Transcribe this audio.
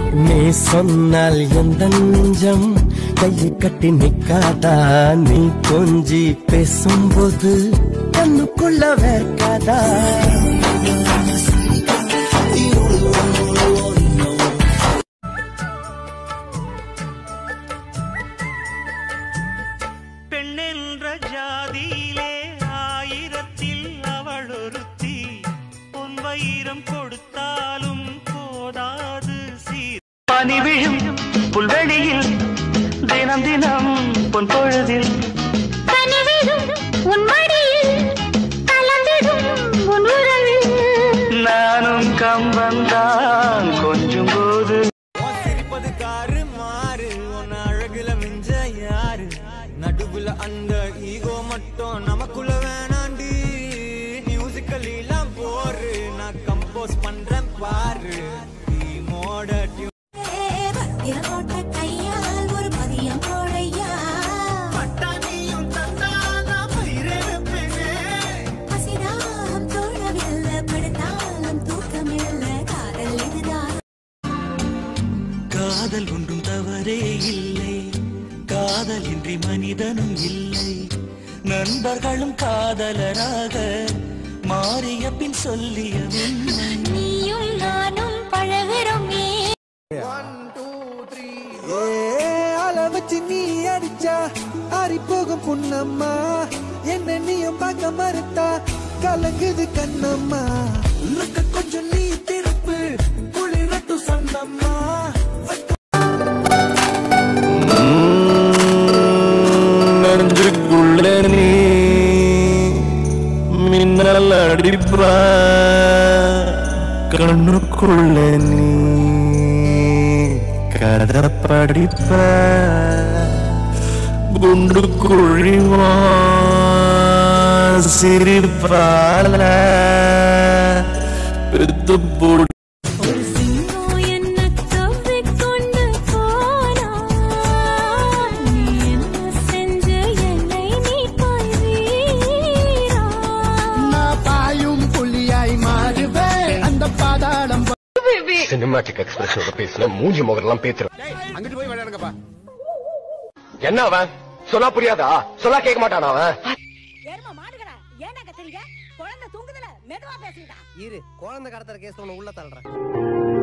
நீ சொன்னால் எந்த நெஞ்சம் கையை கட்டி நிக்காதா நீ கொஞ்சி பேசும்போது கண்ணுக்குள்ள வேர்க்காதா பெண்ணென்ற ஜாதியிலே ஆயிரத்தில் அவள் ஒருத்தி பொன் வைரம் கொடுத்தாலும் போதாது சீர் பனி விழும் புல்வெளியில் தினம் தினம் பொன் பொழுதில் கனிவிடும் உன் மடியில் கலந்திடும் உன் உறவில் நானும் கம்பந்தான் கொஞ்சம் போது சிரிப்பது காரு மாறு உன் அழகுல மிஞ்ச யாரு நடுவுல அந்த ஈகோ மட்டும் நமக்குள்ள வேணாண்டி மியூசிக்கல்லாம் போரு நான் கம்போஸ் பண்றேன் பாரு மோட போட்ட கையால் ஒரு பதியம் போடையா பசிதாகம் தோழவில்லை படுத்தாலும் தூக்கமில்லை காதல் இதுதான் காதல் ஒன்றும் தவறே இல்லை காதல் இன்றி மனிதனும் இல்லை நண்பர்களும் காதலராக மாறிய பின் சொல்லிய உண்மை நீயும் நானும் பழகிறோமே ஆள வச்சு நீ அடிச்சா ஆறி போகும் புண்ணம்மா என்ன நீயும் பார்க்க மறுத்தா கலங்குது கண்ணம்மா லுக்க கொஞ்சம் நீ திருப்பு குளிரட்டு சொந்தம்மா நெஞ்சுக்குள்ள நீ மின்னல் அடிப்ப கண்ணுக்குள்ள நீ கதை படிப்ப குண்டு குழிவா சிரிப்பால பெத்து போடு ஒரு சிங்கம் என்ன தவ்விக்கொண்டு போனா நீ என்ன செஞ்ச என்னை நீ பாய்வீரா பாயும் புலியாய் மாறுவேன் அந்த பாதாளம் சினிமாட்டிக் எக்ஸ்பிரஷனோட பேசின மூஞ்சி முகரெல்லாம் பேத்துறேன் அங்கிட்டு போய் விளையாடுங்கப்பா என்ன அவன் சொன்னா புரியாதா சொன்னா கேட்க மாட்டானா அவன் எரும மாடுகடா ஏன்டா கத்துறீங்க குழந்தை தூங்குதுல மெதுவா பேசுங்கடா இரு குழந்தை கடத்துற கேஸ் உள்ள தள்ளுறேன்